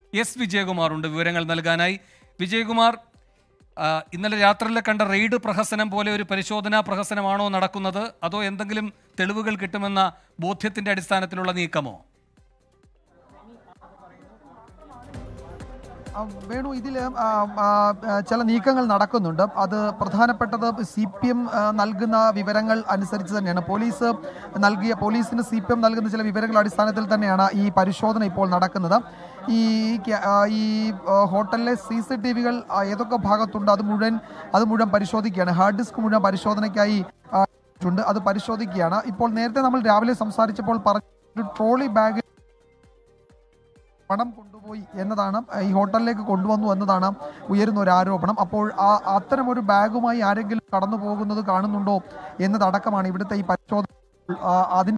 S Vijayakumar ഉണ്ട് വിവരങ്ങൾ നൽകാനായി വിജയകുമാർ ആ, ഇന്നലെ രാത്രിയിൽ കണ്ട റെയ്ഡ് പ്രഹസനം പോലെ ഒരു പരിശോധനാ പ്രഹസനമാണോ നടക്കുന്നത് അതോ എന്തെങ്കിലും തെളിവുകൾ കിട്ടുമെന്ന ബോധ്യത്തിന്റെ അടിസ്ഥാനത്തിലുള്ള നീക്കമോ ആ, വേണു ഇതിൽ ചില നീക്കങ്ങൾ നടക്കുന്നുണ്ട് അത് പ്രധാനപ്പെട്ടത് സി പി എം നൽകുന്ന വിവരങ്ങൾ അനുസരിച്ച് തന്നെയാണ് പോലീസ് നൽകിയ പോലീസിന് സി പി എം നൽകുന്ന ചില വിവരങ്ങളുടെ അടിസ്ഥാനത്തിൽ തന്നെയാണ് ഈ പരിശോധന ഇപ്പോൾ നടക്കുന്നത് ഈ ക്യാ- ആ, ഈ ആ, ഹോട്ടലിലെ സി സി ടി വികൾ ഏതൊക്കെ ഭാഗത്തുണ്ട് അത് മുഴുവൻ അത് മുഴുവൻ പരിശോധിക്കുകയാണ് ഹാർഡ് ഡിസ്ക് മുഴുവൻ പരിശോധനയ്ക്കായി ആ, ഉണ്ട് അത് പരിശോധിക്കുകയാണ് ഇപ്പോൾ നേരത്തെ നമ്മൾ രാവിലെ സംസാരിച്ചപ്പോൾ പറഞ്ഞ ഒരു ട്രോളി ബാഗ് പണം കൊണ്ടുപോയി എന്നതാണ് ഈ ഹോട്ടലിലേക്ക് കൊണ്ടുവന്നു എന്നതാണ് ഉയരുന്ന ഒരു ആരോപണം അപ്പോൾ ആ അത്തരം ഒരു ബാഗുമായി ആരെങ്കിലും കടന്നു പോകുന്നത് കാണുന്നുണ്ടോ എന്നതടക്കമാണ് ഇവിടുത്തെ ഈ പരിശോധന ആ, അതിന്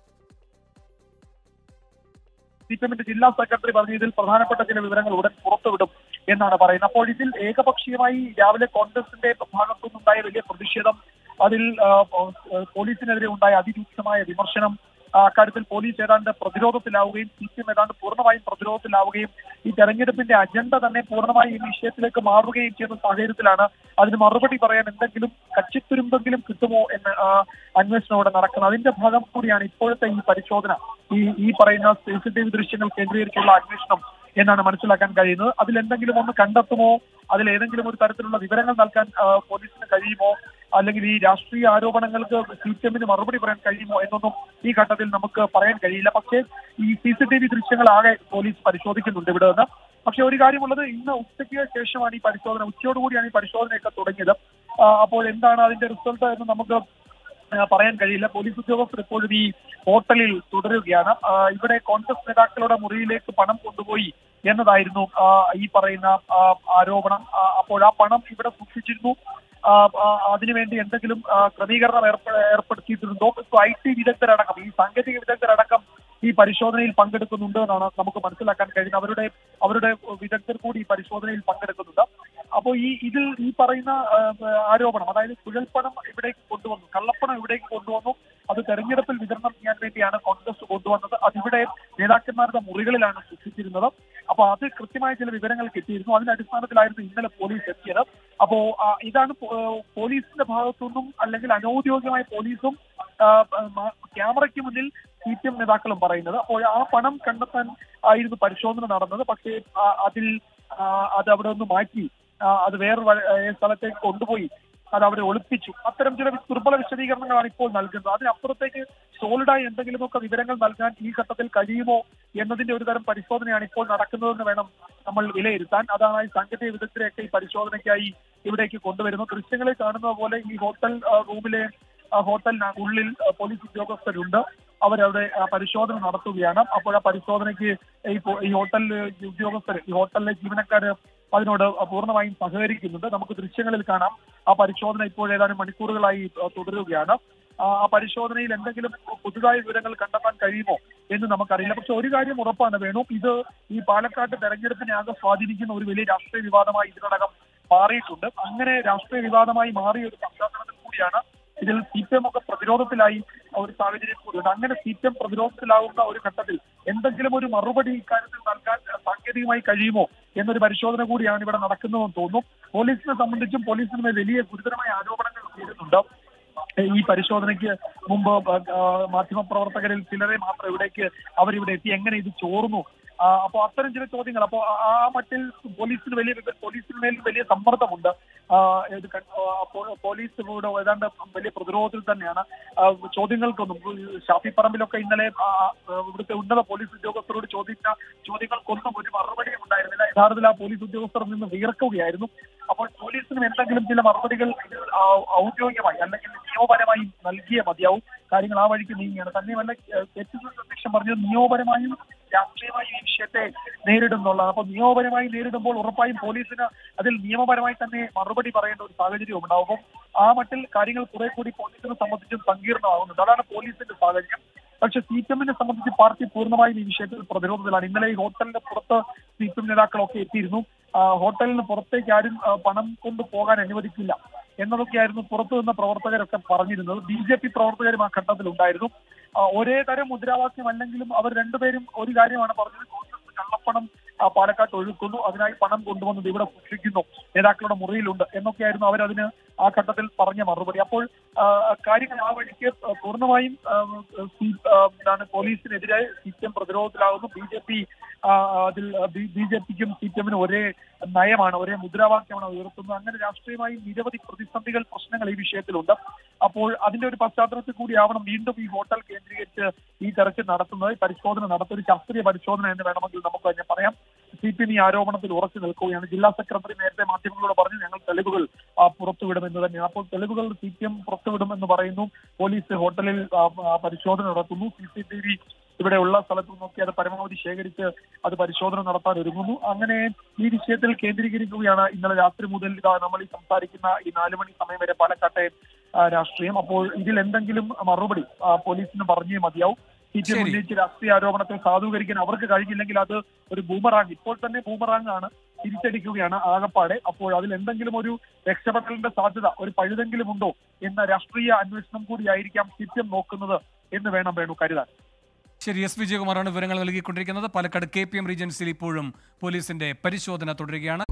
സി പി എമ്മിന്റെ ജില്ലാ സെക്രട്ടറി പറഞ്ഞ ഇതിൽ പ്രധാനപ്പെട്ട ചില വിവരങ്ങൾ ഉടൻ പുറത്തുവിടും എന്നാണ് പറയുന്നത് അപ്പോൾ ഇതിൽ ഏകപക്ഷീയമായി രാവിലെ കോൺഗ്രസിന്റെ ഭാഗത്തുനിന്നുണ്ടായ വലിയ പ്രതിഷേധം അതിൽ ആ, പോ- പോലീസിനെതിരെ ഉണ്ടായ അതിരൂക്ഷമായ വിമർശനം ആ, അക്കാര്യത്തിൽ പോലീസ് ഏതാണ്ട് പ്രതിരോധത്തിലാവുകയും സി പി എം ഏതാണ്ട് പൂർണ്ണമായും പ്രതിരോധത്തിലാവുകയും ഈ തെരഞ്ഞെടുപ്പിന്റെ അജണ്ട തന്നെ പൂർണ്ണമായും ഈ വിഷയത്തിലേക്ക് മാറുകയും ചെയ്യുന്ന സാഹചര്യത്തിലാണ് അതിന് മറുപടി പറയാൻ എന്തെങ്കിലും കച്ചിത്തുരുമ്പെങ്കിലും കിട്ടുമോ എന്ന് ആ, അന്വേഷണം ഇവിടെ നടക്കുന്നത് അതിന്റെ ഭാഗം കൂടിയാണ് ഇപ്പോഴത്തെ ഈ പരിശോധന ഈ ഈ പറയുന്ന സി സി ടി വി ദൃശ്യങ്ങൾ കേന്ദ്രീകരിച്ചുള്ള അന്വേഷണം എന്നാണ് മനസ്സിലാക്കാൻ കഴിയുന്നത് അതിൽ എന്തെങ്കിലും ഒന്ന് കണ്ടെത്തുമോ അതിൽ ഏതെങ്കിലും ഒരു തരത്തിലുള്ള വിവരങ്ങൾ നൽകാൻ ആ, പോലീസിന് കഴിയുമോ അല്ലെങ്കിൽ ഈ രാഷ്ട്രീയ ആരോപണങ്ങൾക്ക് സി പി എമ്മിന് മറുപടി പറയാൻ കഴിയുമോ എന്നൊന്നും ഈ ഘട്ടത്തിൽ നമുക്ക് പറയാൻ കഴിയില്ല പക്ഷേ ഈ സി സി ടി വി ദൃശ്യങ്ങൾ ആകെ പോലീസ് പരിശോധിക്കുന്നുണ്ട് ഇവിടെ നിന്ന് പക്ഷെ ഒരു കാര്യമുള്ളത് ഇന്ന് ഉച്ചയ്ക്ക് ശേഷമാണ് ഈ പരിശോധന ഉച്ചയോടുകൂടിയാണ് ഈ പരിശോധനയൊക്കെ തുടങ്ങിയത് ആ, അപ്പോൾ എന്താണ് അതിന്റെ റിസൾട്ട് എന്ന് നമുക്ക് ആ, പറയാൻ കഴിയില്ല പോലീസ് ഉദ്യോഗസ്ഥർ ഇപ്പോഴും ഈ ഹോട്ടലിൽ തുടരുകയാണ് ആ, ഇവിടെ കോൺഗ്രസ് നേതാക്കളുടെ മുറിയിലേക്ക് പണം കൊണ്ടുപോയി എന്നതായിരുന്നു ആ, ഈ പറയുന്ന ആ, ആരോപണം ആ, അപ്പോൾ ആ പണം ഇവിടെ സൂക്ഷിച്ചിരുന്നു ആ, ആ, അതിനുവേണ്ടി എന്തെങ്കിലും ആ, ക്രമീകരണം ഏർപ്പെ- ഏർപ്പെടുത്തിയിട്ടുണ്ടോ ഇപ്പൊ ഐ ടി വിദഗ്ധരടക്കം ഈ സാങ്കേതിക വിദഗ്ധരടക്കം ഈ പരിശോധനയിൽ പങ്കെടുക്കുന്നുണ്ട് എന്നാണ് നമുക്ക് മനസ്സിലാക്കാൻ കഴിയുന്നത് അവരുടെ അവരുടെ വിദഗ്ധർ കൂടി ഈ പരിശോധനയിൽ പങ്കെടുക്കുന്നുണ്ട് അപ്പോൾ ഈ ഇതിൽ ഈ പറയുന്ന ആ, ആരോപണം അതായത് കുഴൽപ്പണം ഇവിടേക്ക് കൊണ്ടുവന്നു കള്ളപ്പണം ഇവിടേക്ക് കൊണ്ടുവന്നു അത് തെരഞ്ഞെടുപ്പിൽ വിതരണം ചെയ്യാൻ വേണ്ടിയാണ് കോൺഗ്രസ് കൊണ്ടുവന്നത് അതിവിടെ നേതാക്കന്മാരുടെ മുറികളിലാണ് സൂക്ഷിച്ചിരുന്നത് അപ്പോൾ അത് കൃത്യമായ ചില വിവരങ്ങൾ കിട്ടിയിരുന്നു അതിന്റെ അടിസ്ഥാനത്തിലായിരുന്നു ഇന്നലെ പോലീസ് എത്തിയത് അപ്പോ ആ, ഇതാണ് പോ- പോലീസിന്റെ ഭാഗത്തുനിന്നും അല്ലെങ്കിൽ അനൌദ്യോഗികമായ പോലീസും ആ, മ- ക്യാമറയ്ക്ക് മുന്നിൽ സി പി എം നേതാക്കളും പറയുന്നത് അപ്പോൾ ആ പണം കണ്ടെത്താൻ ആയിരുന്നു പരിശോധന നടന്നത് പക്ഷേ ആ, അതിൽ ആ, അത് അവിടെ ഒന്ന് മാറ്റി ആ, അത് വേറൊരു വ- ഏ, സ്ഥലത്തേക്ക് കൊണ്ടുപോയി അത് അവിടെ ഒളിപ്പിച്ചു അത്തരം ചില ദുർബല വിശദീകരണങ്ങളാണ് ഇപ്പോൾ നൽകുന്നത് അതിനപ്പുറത്തേക്ക് സോളിഡായി എന്തെങ്കിലുമൊക്കെ വിവരങ്ങൾ നൽകാൻ ഈ ഘട്ടത്തിൽ കഴിയുമോ എന്നതിന്റെ ഒരു തരം പരിശോധനയാണ് ഇപ്പോൾ നടക്കുന്നതെന്ന് വേണം നമ്മൾ വിലയിരുത്താൻ അതാണ് ഈ സാങ്കേതിക വിദഗ്ധരെയൊക്കെ ഈ പരിശോധനയ്ക്കായി ഇവിടേക്ക് കൊണ്ടുവരുന്നത് ദൃശ്യങ്ങളിൽ കാണുന്ന പോലെ ഈ ഹോട്ടൽ ആ, റൂമിലെ ആ, ഹോട്ടലിന് ഉള്ളിൽ ആ, പോലീസ് ഉദ്യോഗസ്ഥരുണ്ട് അവരവിടെ ആ, പരിശോധന നടത്തുകയാണ് അപ്പോൾ ആ പരിശോധനയ്ക്ക് ഈ പോ- ഈ ഹോട്ടലിലെ ഉദ്യോഗസ്ഥർ ഈ ഹോട്ടലിലെ ജീവനക്കാര് അതിനോട് പൂർണ്ണമായും സഹകരിക്കുന്നുണ്ട് നമുക്ക് ദൃശ്യങ്ങളിൽ കാണാം ആ പരിശോധന ഇപ്പോൾ ഏതാനും മണിക്കൂറുകളായി ആ, തുടരുകയാണ് ആ ആ പരിശോധനയിൽ എന്തെങ്കിലും പുതുതായ വിവരങ്ങൾ കണ്ടെത്താൻ കഴിയുമോ എന്ന് നമുക്കറിയില്ല പക്ഷെ ഒരു കാര്യം ഉറപ്പാണ് വേണു ഇത് ഈ പാലക്കാട് തെരഞ്ഞെടുപ്പിനെ ആകെ സ്വാധീനിക്കുന്ന ഒരു വലിയ രാഷ്ട്രീയ വിവാദമായി ഇതിനോടകം മാറിയിട്ടുണ്ട് അങ്ങനെ രാഷ്ട്രീയ വിവാദമായി മാറിയ ഒരു പശ്ചാത്തലത്തിൽ കൂടിയാണ് ഇതിൽ സി പി എം ഒക്കെ പ്രതിരോധത്തിലായി ഒരു സാഹചര്യം കൂടിയുണ്ട് അങ്ങനെ സി പി എം പ്രതിരോധത്തിലാവുന്ന ഒരു ഘട്ടത്തിൽ എന്തെങ്കിലും ഒരു മറുപടി ഇക്കാര്യത്തിൽ നൽകാൻ സാങ്കേതികമായി കഴിയുമോ എന്നൊരു പരിശോധന കൂടിയാണ് ഇവിടെ നടക്കുന്നതെന്ന് തോന്നുന്നു പോലീസിനെ സംബന്ധിച്ചും പോലീസിന് മേൽ വലിയ ഗുരുതരമായ ആരോപണങ്ങൾ ഉയരുന്നുണ്ട് ഈ പരിശോധനയ്ക്ക് മുമ്പ് മാധ്യമ പ്രവർത്തകരിൽ ചിലരെ മാത്രം ഇവിടേക്ക് അവരിവിടെ എത്തി എങ്ങനെ ഇത് ചോർന്നു ആ, അപ്പൊ അത്തരം ചില ചോദ്യങ്ങൾ അപ്പോ ആ- ആ മട്ടിൽ പോലീസിന് വലിയ വിവ- പോലീസിന് മേൽ വലിയ സമ്മർദ്ദമുണ്ട് ആ, ഇത് ക- ആ, അപ്പോൾ പോലീസ് ഇവിടെ ഏതാണ്ട് വലിയ പ്രതിരോധത്തിൽ തന്നെയാണ് ആ, ചോദ്യങ്ങൾക്കൊന്നും ഷാഫി പറമ്പിലൊക്കെ ഇന്നലെ ആ, ആ, ഇവിടുത്തെ ഉന്നത പോലീസ് ഉദ്യോഗസ്ഥരോട് ചോദിച്ച ചോദ്യങ്ങൾക്കൊന്നും ഒരു മറുപടിയും ഉണ്ടായിരുന്നില്ല യഥാർത്ഥത്തിൽ ആ പോലീസ് ഉദ്യോഗസ്ഥർ നിന്ന് വിയർക്കുകയായിരുന്നു അപ്പോൾ പോലീസിനും എന്തെങ്കിലും ചില മറുപടികൾ ഇതിൽ ആ- ഔദ്യോഗികമായി അല്ലെങ്കിൽ നിയമപരമായി നൽകിയേ മതിയാവും കാര്യങ്ങൾ ആ വഴിക്ക് നീങ്ങിയാണ് തന്നെയുമല്ല തെറ്റുകൾ അധ്യക്ഷൻ പറഞ്ഞത് നിയമപരമായും രാഷ്ട്രീയമായും ഈ വിഷയത്തെ നേരിടുന്നുള്ളതാണ് അപ്പോൾ നിയമപരമായി നേരിടുമ്പോൾ ഉറപ്പായും പോലീസിന് അതിൽ നിയമപരമായി തന്നെ മറുപടി പറയേണ്ട ഒരു സാഹചര്യം ഉണ്ടാവും അപ്പം ആ മട്ടിൽ കാര്യങ്ങൾ കുറെ കൂടി പോലീസിനെ സംബന്ധിച്ചും സങ്കീർണമാകുന്നുണ്ട് അതാണ് പോലീസിന്റെ സാഹചര്യം പക്ഷെ സി പി എമ്മിനെ സംബന്ധിച്ച് പാർട്ടി പൂർണ്ണമായും ഈ വിഷയത്തിൽ പ്രതിരോധത്തിലാണ് ഇന്നലെ ഈ ഹോട്ടലിന്റെ പുറത്ത് സി പി എം നേതാക്കളൊക്കെ എത്തിയിരുന്നു ആ, ഹോട്ടലിന് പുറത്തേക്ക് ആരും ആ, പണം കൊണ്ട് പോകാൻ അനുവദിക്കില്ല എന്നതൊക്കെയായിരുന്നു പുറത്തു നിന്ന പ്രവർത്തകരൊക്കെ പറഞ്ഞിരുന്നത് ബി ജെ പി പ്രവർത്തകരും ആ ഘട്ടത്തിൽ ഉണ്ടായിരുന്നു ആ, ഒരേ തരം മുദ്രാവാക്യം അല്ലെങ്കിലും അവർ രണ്ടുപേരും ഒരു കാര്യമാണ് പറഞ്ഞത് കോൺഗ്രസ് കള്ളപ്പണം ആ, പാലക്കാട്ട് ഒഴുക്കുന്നു അതിനായി പണം കൊണ്ടുവന്നത് ഇവിടെ സൂക്ഷിക്കുന്നു നേതാക്കളുടെ മുറിയിലുണ്ട് എന്നൊക്കെയായിരുന്നു അവരതിന് ആ ഘട്ടത്തിൽ പറഞ്ഞ മറുപടി അപ്പോൾ ആ, കാര്യങ്ങൾ ആ വഴിക്ക് പൂർണ്ണമായും ആ, സി- ആ, എന്താണ് പോലീസിനെതിരെ സി പി എം പ്രതിരോധത്തിലാകുന്നു ബി ജെ പി അതിൽ ബി ജെ പിക്കും സി പി എമ്മിനും ഒരേ നയമാണ് ഒരേ മുദ്രാവാക്യമാണ് ഉയർത്തുന്നത് അങ്ങനെ രാഷ്ട്രീയമായി നിരവധി പ്രതിസന്ധികൾ പ്രശ്നങ്ങൾ ഈ വിഷയത്തിലുണ്ട് അപ്പോൾ അതിന്റെ ഒരു പശ്ചാത്തലത്തിൽ കൂടിയാവണം വീണ്ടും ഈ ഹോട്ടൽ കേന്ദ്രീകരിച്ച് ഈ തെരച്ചിൽ നടത്തുന്നത് ഈ പരിശോധന നടത്തുന്ന ഒരു ശാസ്ത്രീയ പരിശോധന എന്ന് വേണമെങ്കിൽ നമുക്ക് തന്നെ പറയാം സി പി എം ഈ ആരോപണത്തിൽ ഉറച്ചു നിൽക്കുകയാണ് ജില്ലാ സെക്രട്ടറി നേരത്തെ മാധ്യമങ്ങളോട് പറഞ്ഞു ഞങ്ങൾ തെളിവുകൾ ആ, പുറത്തുവിടുമെന്ന് തന്നെയാണ് അപ്പോൾ തെളിവുകൾ സി പി എം പുറത്തുവിടുമെന്ന് പറയുന്നു പോലീസ് ഹോട്ടലിൽ ആ, ആ, പരിശോധന നടത്തുന്നു സി സി ടി വി ഇവിടെയുള്ള സ്ഥലത്തു നിന്നൊക്കെ അത് പരമാവധി ശേഖരിച്ച് അത് പരിശോധന നടത്താൻ ഒരുങ്ങുന്നു അങ്ങനെ ഈ വിഷയത്തിൽ കേന്ദ്രീകരിക്കുകയാണ് ഇന്നലെ രാത്രി മുതൽ ഇതാ നമ്മൾ ഈ സംസാരിക്കുന്ന ഈ നാലു മണി സമയം വരെ പാലക്കാട്ടെ ആ, രാഷ്ട്രീയം അപ്പോൾ ഇതിൽ എന്തെങ്കിലും മറുപടി ആ, പോലീസിന് പറഞ്ഞേ മതിയാവും സി പി എം ശരി. ഉന്നയിച്ച രാഷ്ട്രീയ ആരോപണത്തെ സാധൂകരിക്കാൻ അവർക്ക് കഴിഞ്ഞില്ലെങ്കിൽ അത് ഒരു ബൂമറാങ് ഇപ്പോൾ തന്നെ ബൂമറാങ് ആണ് തിരിച്ചടിക്കുകയാണ് ആകപ്പാടെ അപ്പോൾ അതിൽ എന്തെങ്കിലും ഒരു രക്ഷപ്പെടലിന്റെ സാധ്യത ഒരു പഴുതെങ്കിലും ഉണ്ടോ എന്ന രാഷ്ട്രീയ അന്വേഷണം കൂടിയായിരിക്കാം സി പി എം നോക്കുന്നത് എന്ന് വേണം വേണു കരുതാൻ ശരി എസ് വിജയകുമാറാണ് വിവരങ്ങൾ നൽകിക്കൊണ്ടിരിക്കുന്നത് പാലക്കാട് കെ പി എം റീജൻസിയിൽ ഇപ്പോഴും പോലീസിന്റെ പരിശോധന തുടരുകയാണ്